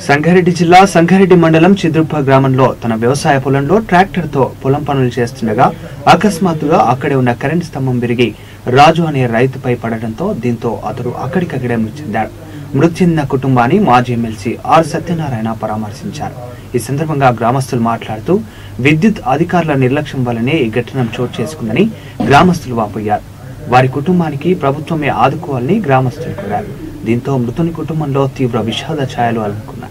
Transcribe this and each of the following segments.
సంగారెడ్డి జిల్లా సంగారెడ్డి మండలం చిద్రుప్ప గ్రామంలో తన వ్యవసాయ పొలంలో ట్రాక్టర్ తో పొలం పనులు చేస్తుండగా అకస్మాత్తుగా అక్కడే ఉన్న కరెంట్ స్తంభం విరిగి రాజు అనే రైతుపై పడడంతో దీంతో అతడు అక్కడికక్కడే మృతి చెందాడు మృతి చెందిన కుటుంబాన్ని మాజీ ఎమ్మెల్సీ ఆర్ సత్యనారాయణ పరామర్శించారు ఈ సందర్భంగా గ్రామస్తులు మాట్లాడుతూ విద్యుత్ అధికారుల నిర్లక్ష్యం వల్లనే ఈ ఘటన చోటు చేసుకుందని గ్రామస్తులు వాపోయారు వారి కుటుంబానికి ప్రభుత్వమే ఆదుకోవాలని గ్రామస్తులు కోరారు దీంతో మృతుని కుటుంబంలో తీవ్ర విషాద ఛాయలు అలుముకున్నాయి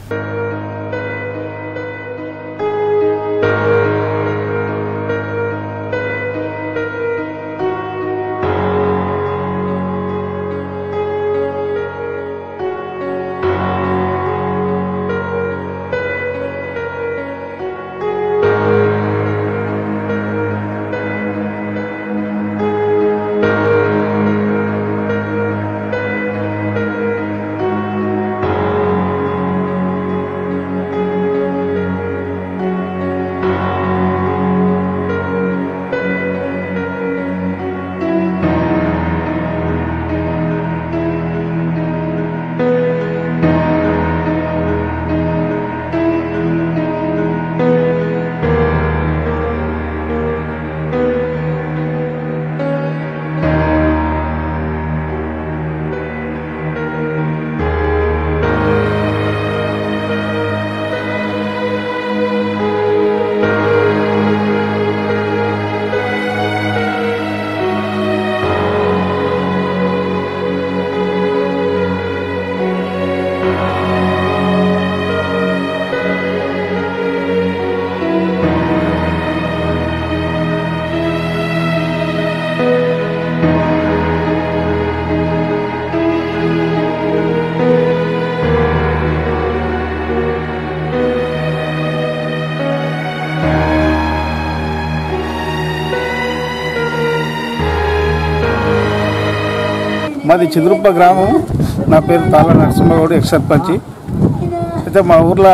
మాది చంద్రుప్ప గ్రామం నా పేరు తాళ్ళ నరసింహగౌడ్ ఎక్స్ సర్పంచి అయితే మా ఊర్లో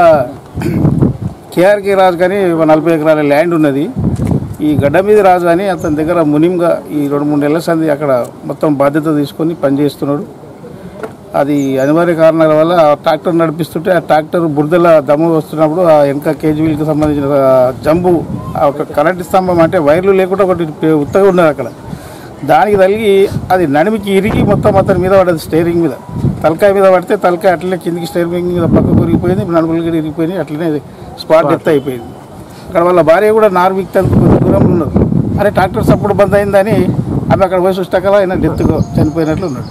కేఆర్కే రాజు కానీ ఒక నలభై ఎకరాల ల్యాండ్ ఉన్నది ఈ గడ్డ మీద రాజు అని అతని దగ్గర మునింగా ఈ రెండు మూడు నెలల సంది అక్కడ మొత్తం బాధ్యత తీసుకొని పనిచేస్తున్నాడు అది అనివార్య కారణాల వల్ల ఆ ట్రాక్టర్ నడిపిస్తుంటే ఆ ట్రాక్టర్ బురదల దమ్ము వస్తున్నప్పుడు ఆ వెనక కేజీవీలకి సంబంధించిన ఆ జంబు ఆ ఒక కరెంట్ స్తంభం అంటే వైర్లు లేకుండా ఒకటి పే- ఉత్తగా ఉన్నది అక్కడ దానికి తగిలి అది నడిమికి ఇరిగి మొత్తం అతని మీద పడ్డది స్టేరింగ్ మీద తలకాయ మీద పడితే తలకాయ అట్లనే కిందికి స్టేరింగ్ మీద పక్కకు విరిగిపోయింది నడుములు కూడా ఇరిగిపోయినాయి అట్లనే స్పాట్ డెత్ అయిపోయింది అక్కడ వాళ్ళ భార్య కూడా నార్విక్తానికి కొంచెం దూరంలో ఉన్నారు అరే ట్రాక్టర్ సప్పుడు బంద్ అయిందని ఆమె అక్కడ పోయి చూస్తాకలా ఆయన డెత్గా చనిపోయినట్లు ఉన్నాడు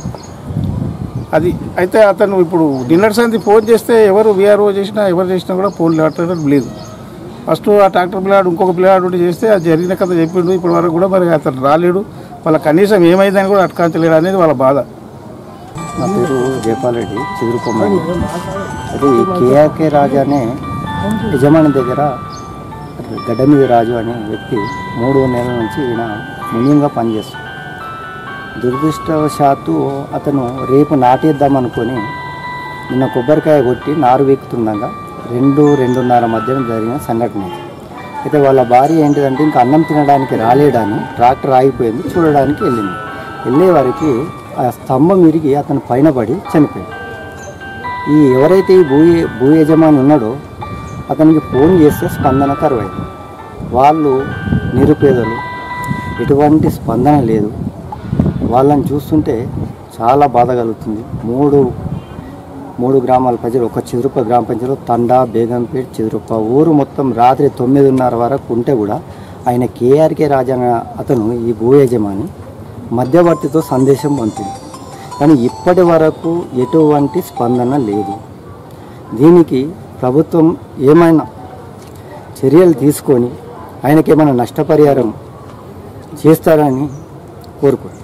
అది అయితే అతను ఇప్పుడు డిన్నర్ సంది ఫోన్ చేస్తే ఎవరు వీఆర్ఓ చేసినా ఎవరు చేసినా కూడా ఫోన్ లేవటం లేదు ఫస్ట్ ఆ ట్రాక్టర్ పిల్లాడు ఇంకొక పిల్లాడు ఉండి చేస్తే అది జరిగిన కథ చెప్పిండు ఇప్పటి వరకు కూడా మరి అతను రాలేడు వాళ్ళ కనీసం ఏమైందని కూడా అటకాంచలేడు అనేది వాళ్ళ బాధ నా పేరు జయపాల్ రెడ్డి చిగురుకొమ్మ అది ఈ కేఆర్కే రాజు అనే యజమాని దగ్గర గడ్డ మీద రాజు అనే వ్యక్తి మూడు నెలల నుంచి ఈయన మునియంగా పనిచేస్తాడు దురదృష్టవశాత్తు అతను రేపు నాటేద్దాం అనుకొని నిన్న కొబ్బరికాయ కొట్టి నారు వీకుతుండగా రెండు రెండున్నర మధ్యన జరిగిన సంఘటన ఇది. అయితే వాళ్ళ భార్య ఏంటిదంటే ఇంకా అన్నం తినడానికి రాలేడని ట్రాక్టర్ ఆగిపోయింది చూడడానికి వెళ్ళింది వెళ్ళే వారికి ఆ స్తంభం విరిగి అతను పైన పడి చనిపోయాడు ఈ ఎవరైతే ఈ భూ భూ యజమాని ఉన్నాడో అతనికి ఫోన్ చేస్తే స్పందన కరువైంది వాళ్ళు నిరుపేదలు ఎటువంటి స్పందన లేదు వాళ్ళని చూస్తుంటే చాలా బాధ కలుగుతుంది మూడు మూడు గ్రామాల ప్రజలు ఒక చిదురుప్ప గ్రామ పంచాయతీలో తండా బేగంపేట్ చిదురుప్ప ఊరు మొత్తం రాత్రి తొమ్మిదిన్నర వరకు ఉంటే కూడా ఆయన కేఆర్కే రాజన్న అతను ఈ భూ యజమాని మధ్యవర్తితో సందేశం పంపింది కానీ ఇప్పటి వరకు ఎటువంటి స్పందన లేదు దీనికి ప్రభుత్వం ఏమైనా చర్యలు తీసుకొని ఆయనకేమైనా నష్టపరిహారం చేస్తారని కోరుకుంటున్నాను